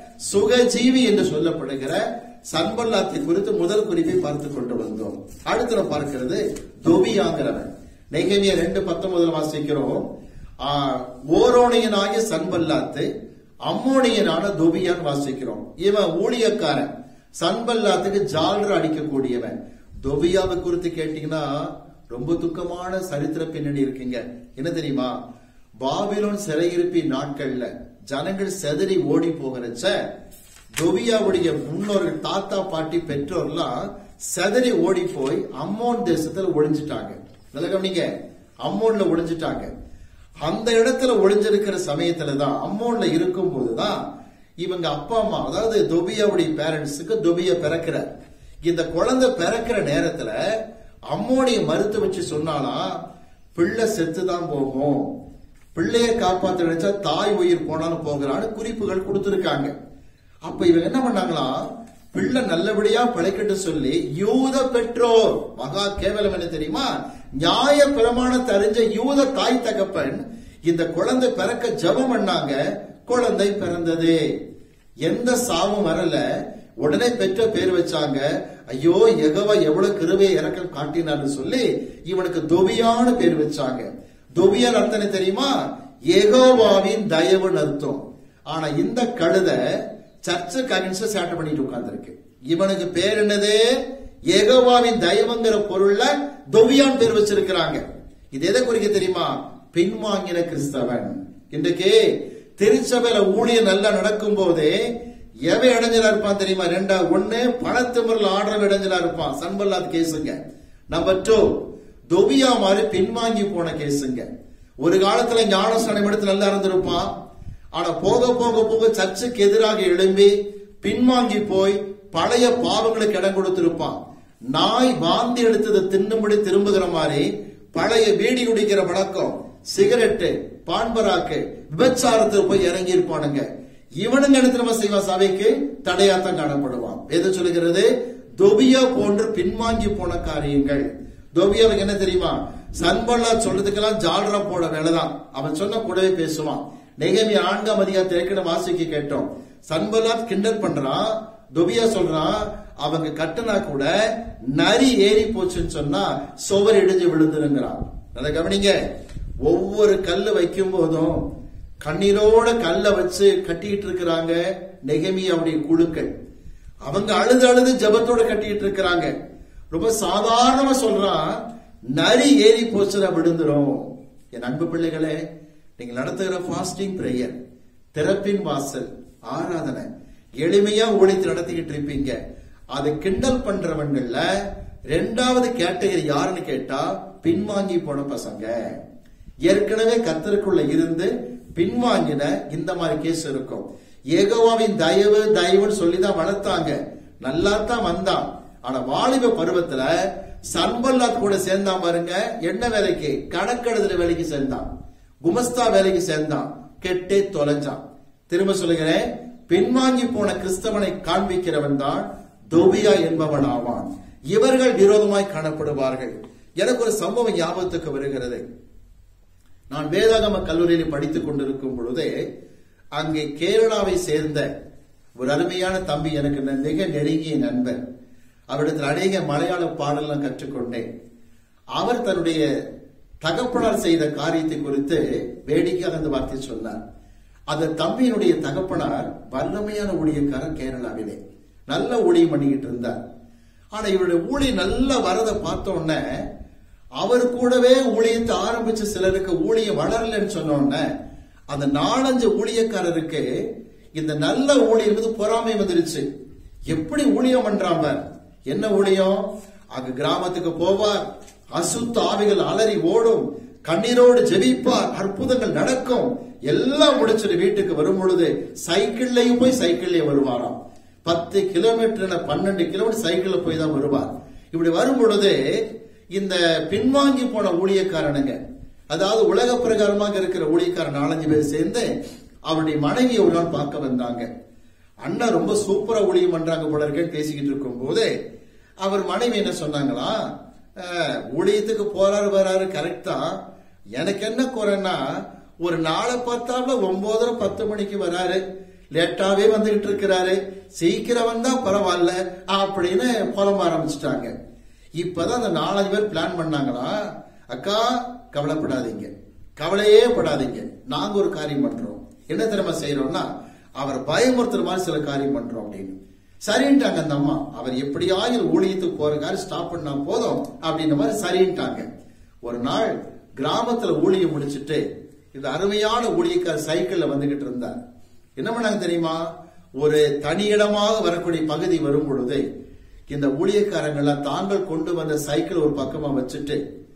சுகஜீவி என்று சொல்லப்படுகிற சன்பல்லாத்தை குறித்து முதல் குறிப்பை பார்த்து கொண்டு வந்தோம் அடுத்து நம்ம பார்க்கிறது தொபியாங்கிறவன் நெகமிய ரெண்டு பத்தொன்பதுல வாசிக்கிறோம் ஆ, ஓரோனியனாகிய சன்பல்லாத்து அம்மோனியனான தொபியான் வாசிக்கிறோம் இவன் ஊழியக்காரன் சன்பல்லாத்துக்கு ஜால்ரா அடிக்கக்கூடியவன் தொபியாவை குறித்து கேட்டீங்கன்னா ரொம்ப துக்கமான சரித்திர பின்னணி இருக்குங்க என்ன தெரியுமா பாபிலோன் சிறையிருப்பி நாட்கள்ல ஜனங்கள் செதறி ஓடி போகிறச்ச தொபியாவுடைய முன்னோர்கள் தாத்தா பாட்டி பெற்றோர்லாம் செதறி ஓடி போய் அம்மோன் தேசத்துல ஒளிஞ்சிட்டாங்க நல்ல கவனிங்க அம்மோன்ல ஒளிஞ்சிட்டாங்க அந்த இடத்துல ஒளிஞ்சிருக்கிற சமயத்துல தான் அம்மோன்ல இருக்கும் போதுதான் இவங்க அப்பா அம்மா அதாவது தொபியாவுடைய பேரண்ட்ஸுக்கு தொபியா பிறக்கிறார் இந்த குழந்தை பிறக்கிற நேரத்துல அம்மோனிய மறுத்து வச்சு சொன்னாலாம் பிள்ளை செத்து தான் போகும் பிள்ளைய காப்பாத்த நினைச்சா தாய் உயிர் போனாலும் போகிறான்னு குறிப்புகள் கொடுத்திருக்காங்க அப்ப இவங்க என்ன பண்ணாங்களாம் பிள்ளை நல்லபடியா பிழைக்கட்டு சொல்லி யூத பெற்றோர் மகா கேவலம் என்ன தெரியுமா நியாய பிரமாணத்தை அறிஞ்ச யூத தாய் தகப்பன் இந்த குழந்தை பிறக்க ஜெபம் பண்ணாங்க குழந்தை பிறந்தது எந்த சாவும் வரல உடனே பெற்ற பேர் வச்சாங்க ஐயோ எகவா எவ்வளவு கிருபையை இறக்கம் காட்டினார்னு சொல்லி இவனுக்கு தொபியான பேர் வச்சாங்க தொபியான் அர்த்தம் என்ன தெரியுமா எகோவாவின் தயவுன்னு அர்த்தம் ஆனா இந்த கழுதை சர்ச்சுக்கு அகின்ஸ்ட சேட்டை பண்ணிட்டு உட்கார்ந்திருக்கு இவனுக்கு பேர் என்னது எகோவாவின் தயவுங்கிற பொருள்ல தொவியான் பேர் வச்சிருக்கிறாங்க இது எதை குறிக்க தெரியுமா பின்வாங்கின கிறிஸ்தவன் இன்றைக்கு திருச்சபையில ஊழியம் நல்லா நடக்கும் போதே எவன் இடைஞ்சலா இருப்பான் தெரியுமா ரெண்டா ஒண்ணு பணத்திமிரில் ஆடுறவன் இடைஞ்சலா இருப்பான் சன்பல்லாத் கேஸுங்க நம்பர் டூ தொபியா மாதிரி பின்வாங்கி போன கேஸுங்க ஒரு காலத்துல ஞானஸ்தானம் எடுத்து நல்லா இருந்திருப்பான் ஆனா போக போக போக சர்ச்சுக்கு எதிராக எழும்பி பின்வாங்கி போய் பழைய பாவங்களுக்கு இடம் கொடுத்திருப்பான் நாய் வாந்தி எடுத்ததை தின்னும்படி திரும்புகிற மாதிரி பழைய பீடி குடிக்கிற பழக்கம் சிகரெட்டு பான்பராக்கு விபச்சாரத்துக்கு போய் இறங்கி இருப்பானுங்க இவனுங்க இடத்துல நம்ம செய்வான் சபைக்கு தடையாத்தான் காணப்படுவான் எது சொல்லுகிறது தொபியா போன்று பின்வாங்கி போன காரியங்கள் தொபியாவுக்கு என்ன தெரியுமா சன்பல்லா சொல்றதுக்கெல்லாம் ஜாலரா போட வேலைதான் அவன் சொன்ன கூடவே பேசுவான் நெகமி நான்காம் அதிகார திரைக்கிட வாசிக்க கேட்டோம் சன்பல்லாத் கிண்டல் பண்றான் தொபியா சொல்றான் அவங்க கட்டுனா கூட நரி ஏறி போச்சுன்னு சொன்னா சுவர் இடிஞ்சு விழுந்துருங்கிறான் அதை கவனிங்க ஒவ்வொரு கல்லு வைக்கும் போதும் கண்ணீரோட கல்ல வச்சு கட்டிட்டு இருக்கிறாங்க நெகமியாவுடைய குழுக்கள் அவங்க அழுது அழுது ஜெபத்தோட கட்டிட்டு இருக்கிறாங்க ரொம்ப சாதாரணமா சொல்றான் நரி ஏறி போச்சுனா விழுந்துரும் என் அன்பு பிள்ளைகளே நீங்க நடத்துகிற ஃபாஸ்டிங் பிரேயர் திறப்பின் வாசல் ஆராதனை எளிமையா ஊழித்து நடத்திக்கிட்டு இருப்பீங்க அதை கிண்டல் பண்றவங்கள்ல ரெண்டாவது கேட்டகரி யாருன்னு கேட்டா பின்வாங்கி போன பசங்க ஏற்கனவே கத்தருக்குள்ள இருந்து பின்வாங்கின இந்த மாதிரி கேஸ் இருக்கும் ஏகோவாவின் தயவு தயவுன்னு சொல்லிதான் வளர்த்தாங்க நல்லா தான் வந்தான் ஆனா வாலிப பருவத்துல சன்பல்லாத் கூட சேர்ந்தான் பாருங்க என்ன வேலைக்கு கணக்கெடுதல் வேலைக்கு சேர்ந்தான் குமஸ்தா வேலைக்கு சேர்ந்தான் கெட்டே தொலைஞ்சான் திரும்ப சொல்லுகிறேன் பின்வாங்கி போன கிறிஸ்தவனை காண்பிக்கிறவன் தான் தொபியா என்பவன் ஆவான் இவர்கள் விரோதமாய் காணப்படுவார்கள் எனக்கு ஒரு சம்பவம் ஞாபகத்துக்கு வருகிறது நான் வேதாகம கல்லூரியில் படித்துக் கொண்டிருக்கும் பொழுதே அங்கே கேரளாவை சேர்ந்த ஒரு அருமையான தம்பி எனக்கு ந- மிக நெருங்கிய நண்பர் அவரிடத்தில் அநேக மலையாள பாடலாம் கற்றுக்கொண்டேன் அவர் தன்னுடைய தகப்பனார் செய்த காரியத்தை குறித்து வேடிக்கையாக அந்த வார்த்தை சொன்னார் அந்த தம்பியினுடைய தகப்பனார் வல்லமையான ஊழியக்காரர் கேரளாவிலே நல்ல ஊழியம் பண்ணிக்கிட்டு இருந்தார் ஆனா இவருடைய ஊழியம் நல்லா வரதை பார்த்த உடனே அவர் கூடவே ஊழியத்தை ஆரம்பிச்ச சிலருக்கு ஊழியம் வளரலன்னு சொன்ன உடனே அந்த நாலஞ்சு ஊழியக்காரருக்கு இந்த நல்ல ஊழியம் மீது பொறாமை வந்துருச்சு எப்படி ஊழியம் பண்றான் பார். என்ன ஊழியம் அங்க கிராமத்துக்கு போவார் அசுத்த ஆவிகள் அலறி ஓடும் கண்ணீரோடு ஜெபிப்பார் அற்புதங்கள் நடக்கும் எல்லாம் முடிச்சிட்டு வீட்டுக்கு வரும் பொழுது சைக்கிள்லயும் போய் சைக்கிள்லயே வருவாராம் பத்து கிலோமீட்டர் பன்னெண்டு கிலோமீட்டர் சைக்கிள்ல போய் தான் வருவார் இப்படி வரும் பொழுது இந்த பின்வாங்கி போன ஊழியக்காரனுங்க அதாவது உலக பிரகாரமாக இருக்கிற ஊழியக்காரன் நாலஞ்சு பேர் சேர்ந்து அவருடைய மனைவியை ஒரு நாள் பார்க்க வந்தாங்க அண்ணா ரொம்ப சூப்பரா ஊழியம் பண்றாங்க போல இருக்கேன்னு பேசிக்கிட்டு இருக்கும் போது அவர் மனைவி என்ன சொன்னாங்களா "அஹ், ஊழியத்துக்கு போறாரு வராரு கரெக்ட் தான் எனக்கு என்ன குறைன்னா ஒரு நாளை பார்த்தாப்புல ஒன்பதரை பத்து மணிக்கு வராரு லேட்டாவே வந்துகிட்டு இருக்கிறாரு சீக்கிரம் வந்தா பரவாயில்ல அப்படின்னு புலம்ப ஆரம்பிச்சிட்டாங்க இப்பதான் அந்த நாலஞ்சு பேர் பிளான் பண்ணாங்களா அக்கா கவலைப்படாதீங்க கவலையே படாதீங்க நாங்க ஒரு காரியம் பண்றோம் என்ன தெரியுமா செய்யறோம்னா அவர் பயமுறுத்துற மாதிரி சில காரியம் பண்றோம் அப்படின்னு சரின்ட்டாங்க அந்த அம்மா அவர் எப்படியாயும் ஊழியத்துக்கு போற காரியம் ஸ்டாப் பண்ணா போதும் அப்படின்ற மாதிரி சரின்ட்டாங்க ஒரு நாள் கிராமத்துல ஊழியம் முடிச்சிட்டு இந்த அருமையான ஊழியக்கார சைக்கிள்ல வந்துகிட்டு இருந்தார் என்ன பண்ணாங்க தெரியுமா ஒரு தனியிடமாக வரக்கூடிய பகுதி வரும் பொழுது இந்த ஊழியக்காரங்கள்லாம் தாங்கள் கொண்டு வந்த சைக்கிள் ஒரு பக்கமா வச்சுட்டு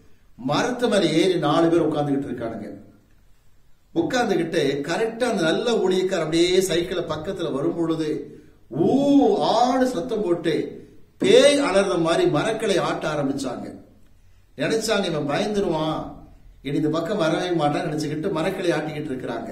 மரத்து மேல ஏறி நாலு பேர் உட்கார்ந்துகிட்டு இருக்கானுங்க உட்கார்ந்துகிட்டு கரெக்டா அந்த நல்ல ஊழியக்கார அப்படியே சைக்கிள பக்கத்துல வரும் பொழுது ஊ ஆடு சத்தம் போட்டு பேய் அலற மாதிரி மரக்களை ஆட்ட ஆரம்பிச்சாங்க நினைச்சாங்க இவன் பயந்துருவான் இனி இந்த பக்கம் வரவே மாட்டான் நினைச்சுக்கிட்டு மரக்களை ஆட்டிக்கிட்டு இருக்கிறாங்க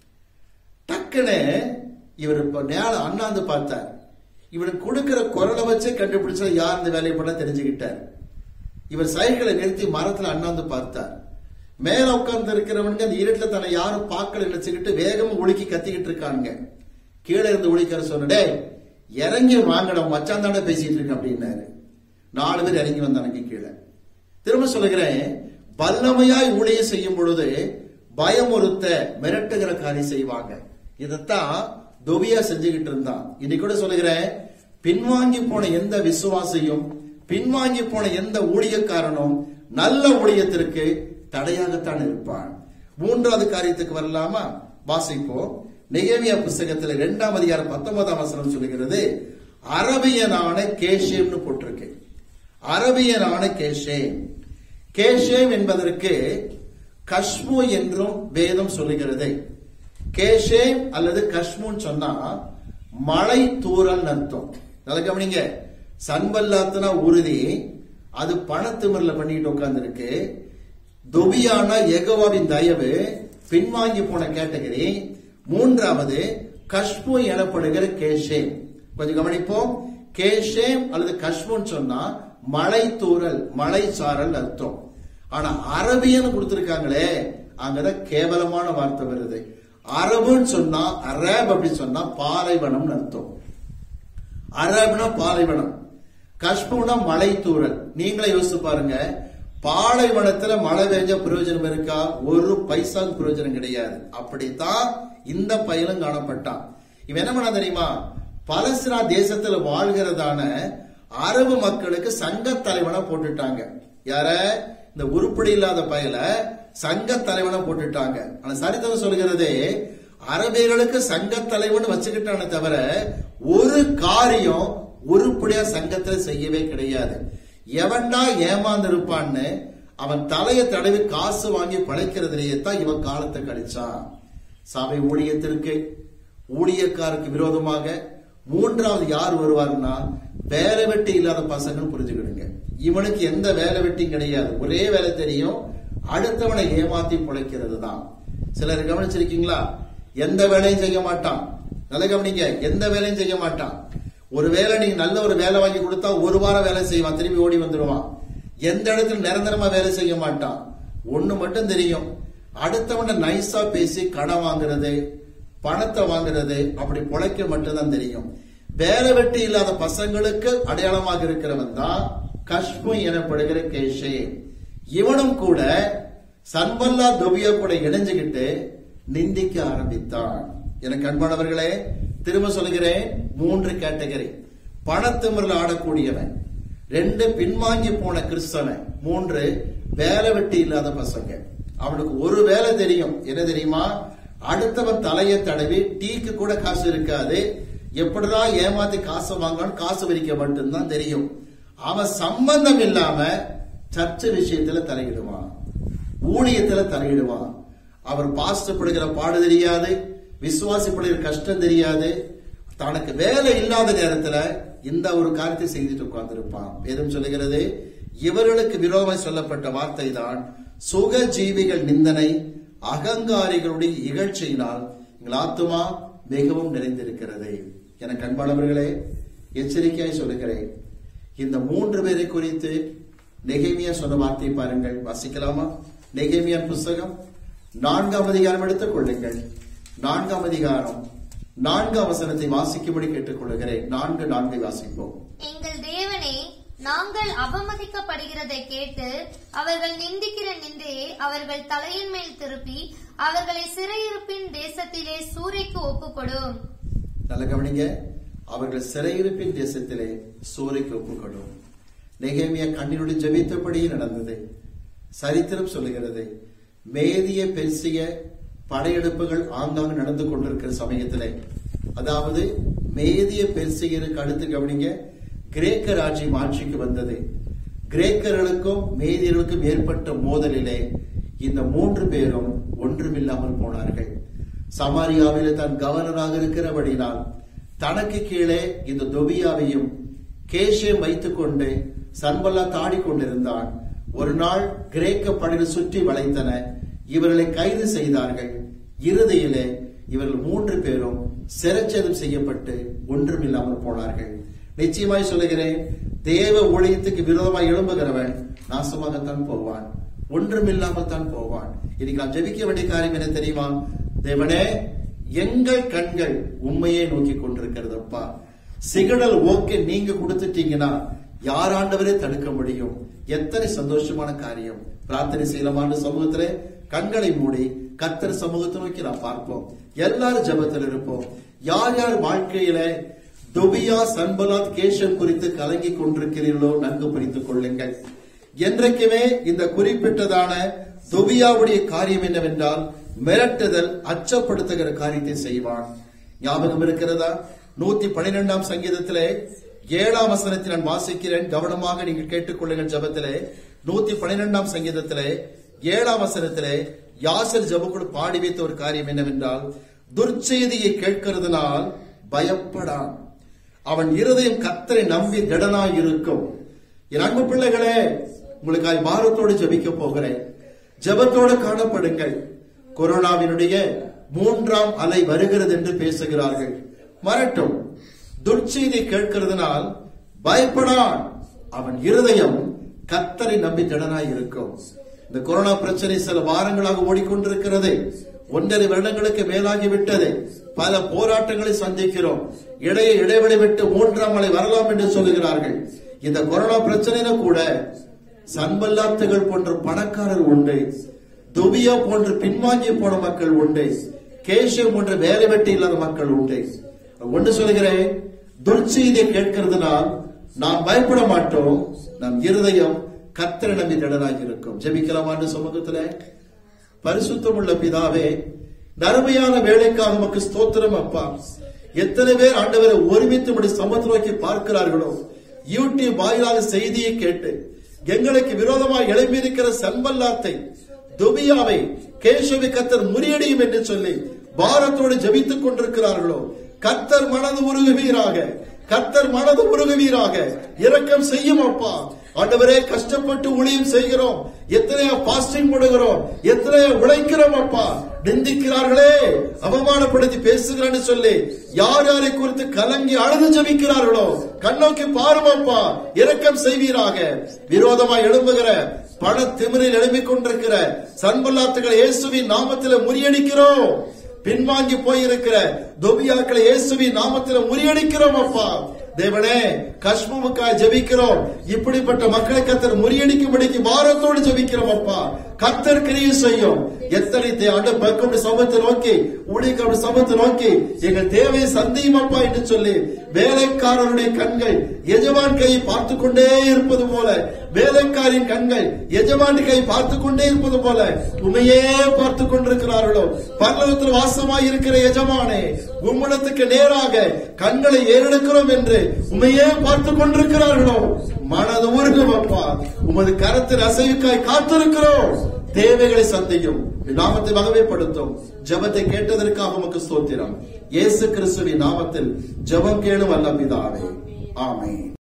டக்குன்னு இவர் இப்ப நேர அண்ணாந்து பார்த்தார் இவனுக்கு கொடுக்கிற குரலை வச்சே கண்டுபிடிச்சா யார் இந்த வேலையை பண்ண தெரிஞ்சுக்கிட்டார் இவர் சைக்கிளை நிறுத்தி மரத்துல அண்ணாந்து பார்த்தார் மேல உட்கார்ந்து இருக்கிறவனுங்க அந்த இருட்டுல தன்னை யாரும் பார்க்கல நினைச்சுக்கிட்டு வேகமா உலுக்கி கத்திக்கிட்டு இருக்கானுங்க கீழே இருந்து உளிக்கிற சொன்ன டேய் இறங்கி வாங்கடா மச்சான் தானே பேசிட்டு இருக்க அப்படின்னாரு நாலு பேர் இறங்கி வந்தானுங்க கீழே திரும்ப சொல்லுகிறேன் வல்லமையாய் ஊழியம் செய்யும் பொழுது பயமுறுத்த மிரட்டுகிற காரியம் செய்வாங்க இதைத்தான் தொபியா செஞ்சுக்கிட்டு இருந்தான் இன்னைக்கு கூட சொல்லுகிறேன் பின்வாங்கி போன எந்த விசுவாசியும் பின்வாங்கி போன எந்த ஊழியக்காரனும் நல்ல ஊழியத்திற்கு தடையாகத்தான் இருப்பான் மூன்றாவது காரியத்துக்கு வரலாமா வாசிப்போம் நெகேமியா புஸ்தகத்துல இரண்டாம் அதிகாரம் பத்தொன்பதாம் வசனம் சொல்லுகிறது அரபியனான கேஷேம்னு போட்டிருக்கு அரபியனான கேஷேம் கேஷேம் என்பதற்கு கஷ்மு என்றும் வேதம் சொல்லுகிறது கேஷேம் அல்லது கஷ்முன்னு சொன்னா மலை தூரல் அர்த்தம் நல்லா கவனிங்க சன்பல்லாத்துனா உறுதி அது பணத்திமிரல பண்ணிட்டு உட்கார்ந்துருக்கு தொபியானா எகோவாவின் தயவு பின்வாங்கி போன கேட்டகரி மூன்றாவது கஷ்மு எனப்படுகிற கேஷேம் கொஞ்சம் கவனிப்போம் கேஷேம் அல்லது கஷ்முன்னு சொன்னா மலை தூறல் மலை சாரல் அர்த்தம் ஆனா அரபியன்னு கொடுத்திருக்காங்களே அங்கதான் கேவலமான வார்த்தை வருது அரபுன்னு சொன்னா அரேப் அப்படி சொன்னா பாலைவனம்னு அர்த்தம் அரபுனா பாலைவனம் கஷ்மூனா மலை தூறல் நீங்களே யோசிச்சு பாருங்க பாலைவனத்துல மழை பெஞ்ச பிரயோஜனம் இருக்கா ஒரு பைசாக்கு பிரயோஜனம் கிடையாது அப்படித்தான் இந்த பயலும் காணப்பட்டான் இவன் என்ன பண்ணா தெரியுமா பலஸ்தீனா தேசத்துல வாழ்கிறதான அரபு மக்களுக்கு சங்க தலைவனை போட்டுட்டாங்க யார இந்த உருப்படி இல்லாத பயல சங்க தலைவனை போட்டுட்டாங்க ஆனா சரித்திரம் சொல்கிறது அரபியர்களுக்கு சங்க தலைவன் வச்சுக்கிட்டானே தவிர ஒரு காரியம் உருப்படியா சங்கத்துல செய்யவே கிடையாது எவன்டா ஏமாந்து இருப்பான்னு அவன் தலையை தடவி காசு வாங்கி பழைக்கிறதுலேயே தான் இவன் காலத்தை கழிச்சான் சபை ஊழியத்திற்கு ஊழியக்காருக்கு விரோதமாக மூன்றாவது யார் வருவாருன்னா வேலை வெட்டி இல்லாத பசங்க புரிஞ்சுக்கிடுங்க இவனுக்கு எந்த வேலை வெட்டியும் கிடையாது ஒரே வேலை தெரியும் அடுத்தவனை ஏமாத்தி பிழைக்கிறது தான் சிலர் கவனிச்சிருக்கீங்களா எந்த வேலையும் செய்ய மாட்டான் நல்ல கவனிங்க எந்த வேலையும் செய்ய மாட்டான் ஒரு வேலை நீங்க நல்ல ஒரு வேலை வாங்கி கொடுத்தா ஒரு வாரம் வேலை செய்வான் திரும்பி ஓடி வந்துடுவான் எந்த இடத்துல நிரந்தரமா வேலை செய்ய மாட்டான் ஒண்ணு மட்டும் தெரியும் அடுத்தவன நைஸா பேசி கடன் வாங்குறது பணத்தை வாங்குறது அப்படி பொழைக்க மட்டும்தான் தெரியும் வேலை வெட்டி இல்லாத பசங்களுக்கு அடையாளமாக இருக்கிறவன் தான் கஷ்மு எனப்படுகிற கேஷே இவனும் கூட சன்பல்லா தொபியா கூட இணைஞ்சுகிட்டு நிந்திக்க ஆரம்பித்தான் எனக்கு அன்பானவர்களே திரும்ப சொல்லுகிறேன் மூன்று கேட்டகரி பணத்திமிரில் ஆடக்கூடியவன் ரெண்டு பின்வாங்கி போன கிறிஸ்தவன் மூன்று வேலை வெட்டி இல்லாத பசங்க அவனுக்கு ஒரு வேலை தெரியும் என்ன தெரியுமா அடுத்தவன் தலையை தடவி டீக்கு கூட காசு இருக்காது எப்படிதான் ஏமாத்தி காசு வாங்கணும் காசு வரிக்க மட்டும்தான் தெரியும் அவன் சம்பந்தம் இல்லாம சர்ச்சை விஷயத்துல தலையிடுவான் ஊழியத்துல தலையிடுவான் அவர் பாஸ்டப்படுகிற பாடு தெரியாது விசுவாசிப்படுகிற கஷ்டம் தெரியாது தனக்கு வேலை இல்லாத நேரத்துல இந்த ஒரு காரியத்தை செய்துட்டு உட்கார்ந்திருப்பான் வேதம் சொல்லுகிறது இவர்களுக்கு விரோதமாய் சொல்லப்பட்ட வார்த்தை தான் சுக ஜீவிகள் நிந்தனை அகங்காரிகளுடைய இகழ்ச்சியினால் எங்கள் ஆத்துமா மிகவும் நிறைந்திருக்கிறது எனக்கு அன்பானவர்களே எச்சரிக்கையாய் சொல்லுகிறேன் இந்த மூன்று பேரை குறித்து நெகேமியா சொன்ன வார்த்தை பாருங்கள் வாசிக்கலாமா நெகேமியான் புஸ்தகம் நான்காம் அதிகாரம் எடுத்துக் கொள்ளுங்கள் நான்காம் அதிகாரம் நான்காம் வசனத்தை வாசிக்கும்படி கேட்டுக்கொள்கிறேன் நான்கு நான்கை வாசிப்போம் எங்கள் தேவனே நாங்கள் அவமதிக்கப்படுகிறதை கேட்டு அவர்கள் நிந்திக்கிற நிந்தையை அவர்கள் தலையின் மேல் திருப்பி அவர்களை சிறையிருப்பின் தேசத்திலே சூறைக்கு ஒப்புக்கொடும் நல்ல கவனிங்க அவர்கள் சிறையிருப்பின் தேசத்திலே சூறைக்கு ஒப்புக்கொடும் நெகேமியா கண்ணினுடைய ஜெபித்தபடியே நடந்தது சரித்திரம் சொல்லுகிறது மேதிய பெருசிய படையெடுப்புகள் ஆங்காங்கு நடந்து கொண்டிருக்கிற சமயத்திலே அதாவது மேதிய பெருசியருக்கு அடுத்து கவனிங்க கிரேக்க ராஜ்யம் ஆட்சிக்கு வந்தது கிரேக்கர்களுக்கும் மேதியர்களுக்கும் ஏற்பட்ட மோதலிலே இந்த மூன்று பேரும் ஒன்றுமில்லாமல் போனார்கள் சமாரியாவிலே தான் கவர்னராக இருக்கிறபடினால் தனக்கு கீழே இந்த தொபியாவையும் கேஷே வைத்துக் கொண்டு சன்பல்லா தாடி கொண்டிருந்தான் ஒரு நாள் கிரேக்க படைகள் சுற்றி வளைத்தன இவர்களை கைது செய்தார்கள் இறுதியிலே இவர்கள் மூன்று பேரும் சிரச்சேதம் செய்யப்பட்டு ஒன்றுமில்லாமல் போனார்கள் நிச்சயமாய் சொல்லுகிறேன் தேவ ஊழியத்துக்கு விரோதமாய் எழும்புகிறவன் நாசமாகத்தான் போவான் ஒன்றுமில்லாமல் தான் போவான் இன்னைக்கு நாம் ஜெபிக்க வேண்டிய காரியம் என்ன தெரியுமா தேவனே எங்கள் கண்கள் உண்மையை நோக்கி கொண்டிருக்கிறது அப்பா சிகடல் ஓகே நீங்க கொடுத்துட்டீங்கன்னா யாராண்டவரே தடுக்க முடியும் எத்தனை சந்தோஷமான காரியம் பிரார்த்தனை செய்யலாமான்னு சமூகத்திலே கண்களை மூடி கத்தர் சமூகத்தை நோக்கி நாம் பார்ப்போம் எல்லாரும் ஜெபத்தில் இருப்போம் யார் யார் வாழ்க்கையில தொபியா சன்பலாத் கேஷன் குறித்து கலங்கி கொண்டிருக்கிறீர்களோ நன்கு புரிந்து கொள்ளுங்கள் என்றைக்குமே இந்த குறிப்பிட்டதான தொபியாவுடைய காரியம் என்னவென்றால் மிரட்டுதல் அச்சப்படுத்துகிற காரியத்தை செய்வான் ஞாபகம் இருக்கிறதா நூத்தி பனிரெண்டாம் சங்கீதத்திலே ஏழாம் வசனத்தை நான் வாசிக்கிறேன் கவனமாக நீங்கள் கேட்டுக்கொள்ளுங்கள் ஜபத்திலே நூத்தி பனிரெண்டாம் சங்கீதத்திலே ஏழாம் வசனத்திலே யாசர் ஜபக்குழு பாடி வைத்த ஒரு காரியம் என்னவென்றால் துர்ச்செய்தியை கேட்கிறதுனால் பயப்படான் அவன் இருதயம் கத்தரை நம்பி திடனாய் இருக்கும் என் அன்பு பிள்ளைகளே உங்களுக்காய் பாரத்தோடு ஜெபிக்க போகிறேன் ஜெபத்தோடு காணப்படுங்கள் கொரோனாவினுடைய மூன்றாம் அலை வருகிறது என்று பேசுகிறார்கள் வரட்டும் துர்ச்செய்தி கேட்கிறதுனால் பயப்படான் அவன் இருதயம் கத்தரை நம்பி திடனாய் இருக்கும் இந்த கொரோனா பிரச்சனை சில வாரங்களாக ஓடிக்கொண்டிருக்கிறது ஒன்றரை வருடங்களுக்கு மேலாகி விட்டது பல போராட்டங்களை சந்திக்கிறோம் இடையே இடைவெளி விட்டு மூன்றாம் மலை வரலாம் என்று சொல்லுகிறார்கள் இந்த கொரோனா பிரச்சனையில கூட சன்பல்லாத்துகள் போன்ற பணக்காரர் உண்டு துபியா போன்ற பின்வாங்கி போன மக்கள் உண்டு கேஷவ் போன்ற வேலை வெட்டி இல்லாத மக்கள் உண்டு ஒன்று சொல்கிறேன் துர்ச்செய்தியை கேட்கிறதுனால் நாம் பயப்பட மாட்டோம் நம் இருதயம் கத்திர நம்பி திடனாக இருக்கும் ஜெபிக்கலாமான்னு சமூகத்துல பரிசுத்தம் உள்ள பிதாவே நறுமையான வேலைக்காக நமக்கு ஸ்தோத்திரம் அப்பா எத்தனை பேர் ஆண்டவரை ஒருமித்து இப்படி சமத்து நோக்கி பார்க்கிறார்களோ யூடியூப் வாயிலாக செய்தியை கேட்டு எங்களுக்கு விரோதமாக எழுப்பியிருக்கிற சன்பல்லாத்தை துபியாவை கேசவி கத்தர் முறியடியும் என்று சொல்லி பாரத்தோடு ஜெபித்துக் கொண்டிருக்கிறார்களோ கத்தர் மனது உருகுவீராக கத்தர் மனது உருகுவீராக இரக்கம் செய்யும் அப்பா ஆண்டவரே கஷ்டப்பட்டு ஊழியம் செய்கிறோம் எத்தனையோ பாஸ்டிங் போடுகிறோம் எத்தனையோ உழைக்கிறோம் அப்பா நிந்திக்கிறார்களே அவமானப்படுத்தி பேசுகிறான்னு சொல்லி யார் யாரை குறித்து கலங்கி அழுது ஜபிக்கிறார்களோ கண்ணோக்கி பாரும் அப்பா இரக்கம் செய்வீராக விரோதமாய் எழும்புகிற பண திமிரில் எழும்பிக் கொண்டிருக்கிற சன்பல்லாத்துகளை இயேசுவின் நாமத்தில் முறியடிக்கிறோம் பின்வாங்கி போயிருக்கிற தொபியாக்களை இயேசுவின் நாமத்தில் முறியடிக்கிறோம் அப்பா தேவனே கஷ்மமுக்காய் ஜெபிக்கிறோம் இப்படிப்பட்ட மக்களை கத்தர் முறியடிக்கும்படிக்கு வாரத்தோடு ஜெபிக்கிறோம் அப்பா கத்தர் கிரியை செய்யும் எத்தனை தே- ஆண்டு பக்கம் சமத்தை நோக்கி ஊழியக்கார சமத்தை நோக்கி எங்கள் தேவையை சந்தியும் அப்பா என்று சொல்லி வேலைக்காரருடைய கண்கள் எஜமான் கையை பார்த்து கொண்டே இருப்பது போல வேலைக்காரின் கண்கள் எஜமான் கை பார்த்து கொண்டே இருப்பது போல உண்மையே பார்த்து கொண்டிருக்கிறார்களோ பரலோகத்தில் வாசமாய் இருக்கிற எஜமானே உம்மிடத்துக்கு நேராக கண்களை ஏறெடுக்கிறோம் என்று உண்மையே பார்த்து கொண்டிருக்கிறார்களோ மனது உருகும் அப்பா உமது கரத்தில் அசைவுக்காய் காத்திருக்கிறோம் தேவைகளை சந்தியும் நாமத்தை வகமைப்படுத்தும் ஜெபத்தை கேட்டதற்காக உமக்கு ஸ்தோத்திரம் இயேசு கிறிஸ்துவின் நாமத்தில் ஜெபம் கேளும் அல்ல பிதாவே ஆமென்